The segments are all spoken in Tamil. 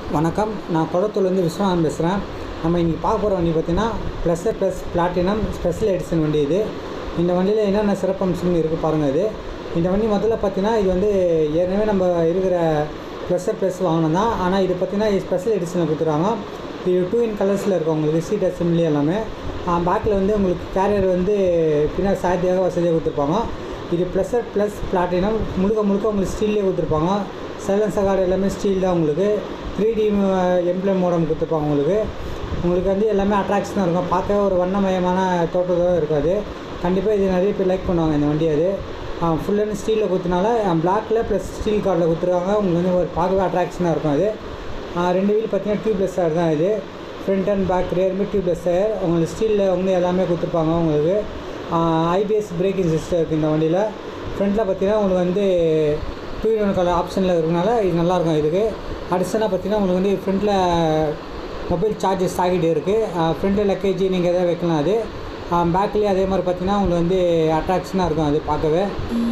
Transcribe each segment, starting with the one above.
வணக்கம் நான் குளத்தூர்லேருந்து விஸ்வநாதன் பேசுகிறேன் நம்ம இன்றைக்கி பார்க்க போகிற வண்டி பார்த்தீங்கன்னா Pulsar plus platinum special edition வண்டி இது இந்த வண்டியில் என்னென்ன சிறப்பம்சம்னு இருக்குது பாருங்கள் இது இந்த வண்டி முதல்ல பார்த்தீங்கன்னா இது வந்து ஏற்கனவே நம்ம இருக்கிற ப்ளஸ்ஸர் ப்ளஸ் வாங்கினோம் தான் ஆனால் இது பார்த்தீங்கன்னா ஸ்பெஷல் எடிஷனில் கொடுத்துருவாங்க இது டூ இன் கலர்ஸில் இருக்கும் உங்களுக்கு சீட் அசம்பிளி எல்லாமே பேக்கில் வந்து உங்களுக்கு கேரியர் வந்து பின்னாடி சாத்தியாக வசதியாக கொடுத்துருப்பாங்க இது ப்ளஸ்ஸர் ப்ளஸ் பிளாட்டினம் முழுக்க முழுக்க உங்களுக்கு ஸ்டீல்லே கொடுத்துருப்பாங்க சைலன்சர் கார்டு எல்லாமே ஸ்டீல் தான் உங்களுக்கு த்ரீ டி எம்ப்ளம் மோடம் கொடுத்துருப்பாங்க உங்களுக்கு உங்களுக்கு வந்து எல்லாமே அட்ராக்ஷனாக இருக்கும் பார்க்கவே ஒரு வண்ணமயமான தோட்டத்தோடு இருக்காது கண்டிப்பாக இது நிறைய பேர் லைக் பண்ணுவாங்க இந்த வண்டி அது ஃபுல் அண்ட் ஸ்டீலில் கொடுத்தனால பிளாக்கில் ப்ளஸ் ஸ்டீல் கார்டில் கொடுத்துருவாங்க உங்களுக்கு வந்து ஒரு பார்க்கவே அட்ராக்ஷனாக இருக்கும் அது ஆ, ரெண்டு வீல் பார்த்தீங்கன்னா டியூப்லெஸ் டயர் தான் இது ஃப்ரண்ட் அண்ட் பேக் ரியருமே டியூப்லெஸ் டயர் உங்களுக்கு ஸ்டீலில் வந்து எல்லாமே கொடுத்துருப்பாங்க உங்களுக்கு ஐபிஎஸ் பிரேக்கிங் சிஸ்டம் இருக்குது இந்த வண்டியில் ஃப்ரண்ட்டில் பார்த்தீங்கன்னா உங்களுக்கு வந்து டூ இன் ஒன் கலர் ஆப்ஷனில் இருக்கிறனால இது நல்லாயிருக்கும் இதுக்கு அடிஷனலாக பார்த்தீங்கன்னா உங்களுக்கு வந்து ஃப்ரண்ட்டில் மொபைல் சார்ஜஸ் சாக்கெட் இருக்குது ஃப்ரண்ட்டில் லக்கேஜ் நீங்கள் எதாவது வைக்கலாம் அது பேக்லேயே அதே மாதிரி பார்த்தீங்கன்னா உங்களுக்கு வந்து அட்ராக்ஷனாக இருக்கும் அது பார்க்கவே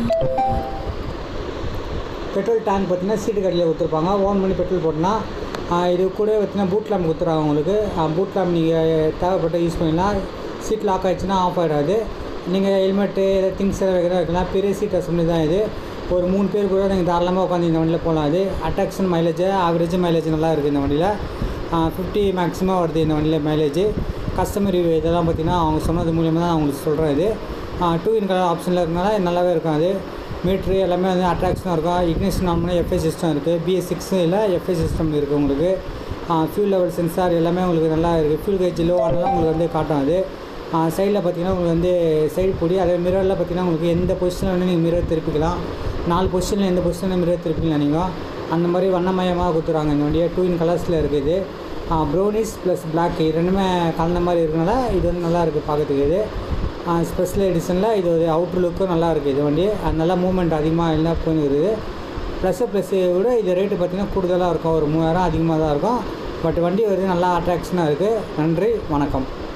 பெட்ரோல் டேங்க் பார்த்தீங்கன்னா சீட்டு கடையில் கொடுத்துருப்பாங்க ஓன் பண்ணி பெட்ரோல் போட்டோன்னா இது கூட பார்த்தீங்கன்னா பூட் லேம்ப் கொடுத்துருவாங்க உங்களுக்கு பூட் லேம்ப் நீங்கள் தேவைப்பட்ட யூஸ் பண்ணிக்கலாம் சீட் லாக் ஆகிடுச்சுன்னா ஆஃப் ஆகிடாது நீங்கள் ஹெல்மெட்டு ஏதாவது திங்ஸ் எதாவது வைக்கிறதா வைக்கலாம் பெரிய சீட் அசம்பிளி தான் இது ஒரு மூணு பேர் கூட நீங்கள் தாராளமாக உட்காந்து இந்த வண்டியில் போகலாம் அது அட்ராக்ஷன் மைலேஜ் ஆவரேஜ் மைலேஜ் நல்லா இருக்குது இந்த வண்டியில் ஃபிஃப்டி மேக்ஸிமம் வருது இந்த வண்டியில் மைலேஜ் கஸ்டமர் ரிவ்யூ இதெல்லாம் பார்த்தீங்கன்னா அவங்க சொன்னது மூலியமாக தான் நான் உங்களுக்கு சொல்கிறேன் இது டூ இன் கலர் ஆப்ஷனில் இருக்கனால நல்லாவே இருக்கும் அது மீட்ரு எல்லாமே வந்து அட்ராக்ஷனாக இருக்கும் இக்னிஷன் ஆன் பண்ணால் எஃப்ஐ சிஸ்டம் இருக்குது பிஎஸ் சிக்ஸும் இல்லை எஃப்ஐ சிஸ்டம் இருக்குது உங்களுக்கு ஃபியூல் லெவல் சென்சார் எல்லாமே உங்களுக்கு நல்லா இருக்குது ஃபியூல் கேஜ் லோ ஆனலாம் உங்களுக்கு வந்து காட்டும் அது சைடில் பார்த்தீங்கன்னா உங்களுக்கு வந்து சைடு பொடி அதே மிரரில் பார்த்தீங்கன்னா உங்களுக்கு எந்த பொசிஷனில் வேணும் நீங்கள் மிரர் திருப்பிக்கலாம் நாலு பொசிஷனில் எந்த பொசிஷனில் மிரர் திருப்பிக்கலாம் நீங்கள் அந்த மாதிரி வண்ணமயமாக கொடுத்துருவாங்க இந்த வண்டியை டூ இன் கலர்ஸில் இருக்குது ப்ரௌனிஸ் ப்ளஸ் பிளாக் ரெண்டுமே கலந்த மாதிரி இருக்கனால இது வந்து நல்லா இருக்குது பார்க்கறதுக்கு இது ஸ்பெஷல் எடிஷனில் இது ஒரு அவுட்ரு லுக்கும் நல்லா இருக்குது இது வண்டி அது நல்லா மூவ்மெண்ட் அதிகமாக எல்லாம் போயிருக்குது ப்ளஸ்ஸு ப்ளஸ்ஸை விட இது ரேட்டு பார்த்திங்கன்னா கூடுதலாக இருக்கும் ஒரு மூவாயிரம் அதிகமாக தான் இருக்கும் பட் வண்டி வந்து நல்லா அட்ராக்ஷனாக இருக்குது நன்றி வணக்கம்